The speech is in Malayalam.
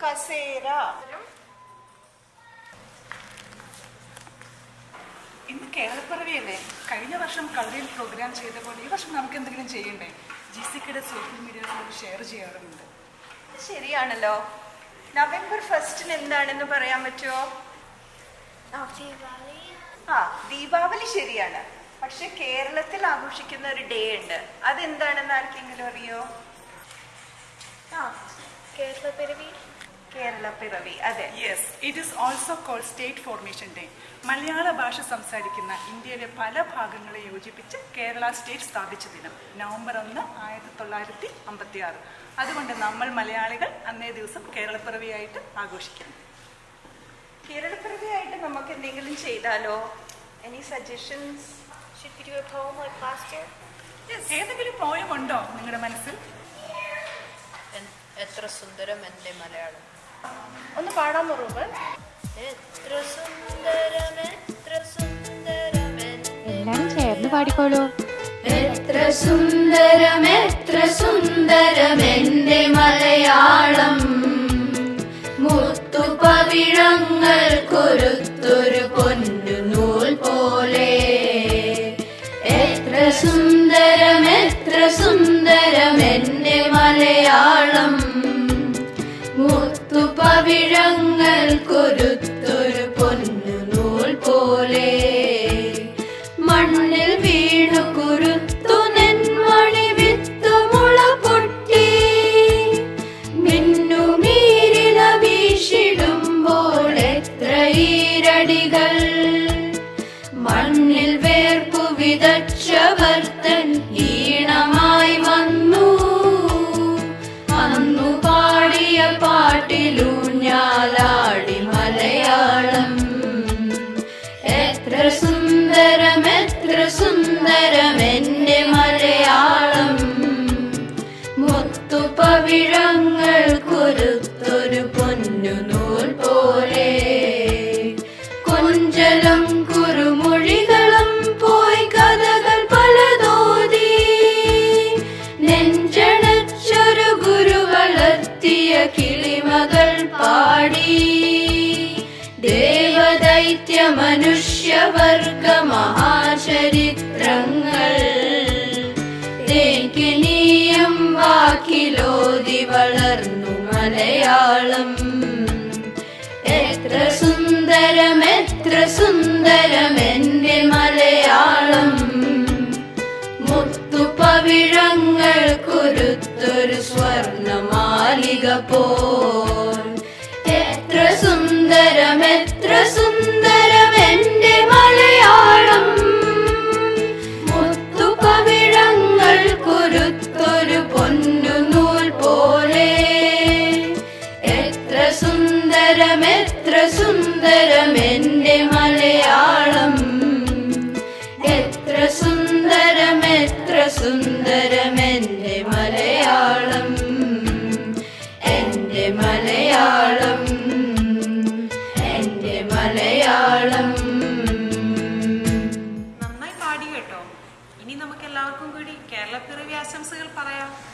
കസേര ഇന്ന് കേരളപ്പിറവിയല്ലേ കഴിഞ്ഞ വർഷം കളറിയിൽ പ്രോഗ്രാം ചെയ്ത പോലെ ഈ വർഷം നമുക്ക് എന്തെങ്കിലും ചെയ്യണ്ടേ ജി സിക്കയുടെ സോഷ്യൽ മീഡിയയിൽ ഷെയർ ചെയ്യാറുണ്ട് ശരിയാണല്ലോ നവംബർ ഫസ്റ്റിന് എന്താണെന്ന് പറയാൻ പറ്റുമോ ആ ദീപാവലി ശരിയാണ് പക്ഷെ കേരളത്തിൽ ആഘോഷിക്കുന്ന ഒരു ഡേ ഉണ്ട് അതെന്താണെന്ന് ആർക്കെങ്കിലും അറിയോ ആ കേരളപ്പിറവി കേരള പിറവി അതെ yes it is also call state formation day Malayala ഭാഷ സംസാരിക്കുന്ന ഇന്ത്യയിലെ പല ഭാഗങ്ങളെ യോജിപ്പിച്ച് കേരള സ്റ്റേറ്റ് സ്ഥാപിച്ച ദിനം നവംബർ ഒന്ന് ആയിരത്തി തൊള്ളായിരത്തി അമ്പത്തി ആറ് അതുകൊണ്ട് നമ്മൾ മലയാളികൾ അന്നേ ദിവസം കേരളപ്പിറവിയായിട്ട് ആഘോഷിക്കുന്നു കേരളപ്പിറവിയായിട്ട് നമുക്ക് എന്തെങ്കിലും ചെയ്താലോ any suggestions Should we do a poem like last year? ഏതെങ്കിലും പോയം ഉണ്ടോ നിങ്ങളുടെ മനസ്സിൽ എൻ- എത്ര സുന്ദരം എൻ്റെ മലയാളം ഒന്ന് പാടാമോ റൂബൻ എത്ര സുന്ദരം എത്ര സുന്ദരം എൻ്റെ എല്ലാരും ചേർന്ന് പാടിക്കോളൂ എത്ര സുന്ദരം എത്ര സുന്ദരം എൻ്റെ മലയാളം മുത്തുപവിഴങ്ങൾ കൊരുത്തൊരു പൊന്നു നൂൽ പോലെ എത്ര സുന്ദരം എത്ര സുന്ദരം എൻ്റെ മലയാളം മുത്തുപവിഴങ്ങൾ കൊരുത്തൊരു പൊന്നു നൂൽ പോലെ മണ്ണിൽ വീണു കുരുത്തു നെന്മണി വിത്തുമുള പൊട്ടി മിന്നുമീരില വീശിടുമ്പോൾ എത്ര ഈരടികൾ മണ്ണിൽ വേർപ്പു വിതച്ചവർ തൻ ഈണമായി വന്നു അന്നു പാടിയ പാട്ടിലൂഞ്ഞാലാടി മലയാളം എത്ര സുന്ദരം എത്ര സുന്ദരം എൻ്റെ മലയാളം മുത്തുപവിഴങ്ങൾ കുരുത്തൊരു പൊന്നു നൂൽ പോലെ കൊഞ്ചലം കുറുമൊഴികളും പോയി കഥകൾ പലതോതി നെഞ്ചണച്ചൊരു ഗുരു വളർത്തിയ കിളിമകൾ പാടി ദേവദൈത്യ മനുഷ്യവർഗ മഹാചരിത്രങ്ങൾ തേക്കിനീയം വാക്കിലോതി വളർന്നു മലയാളം എത്ര സുന്ദരം എത്ര സുന്ദരം എൻ്റെ മലയാളം മുത്തുപവിഴങ്ങൾ കുരുത്തൊരു സ്വർണമാലിക പോൽ എത്ര സുന്ദരം എത്ര സുന്ദരം എൻ്റെ മലയാളം മുത്തുപവിഴങ്ങൾ കുരുത്തൊരു പൊന്നു നൂൽ പോലെ എത്ര സുന്ദരം എത്ര സുന്ദരം എൻ്റെ മലയാളം എത്ര സുന്ദരം എത്ര സുന്ദരം എൻ്റെ മലയാളം എൻ്റെ മലയാളം എൻ്റെ മലയാളം നന്നായി പാടി കേട്ടോ ഇനി നമുക്ക് എല്ലാവർക്കും കൂടി കേരളപ്പിറവി ആശംസകൾ പറയാം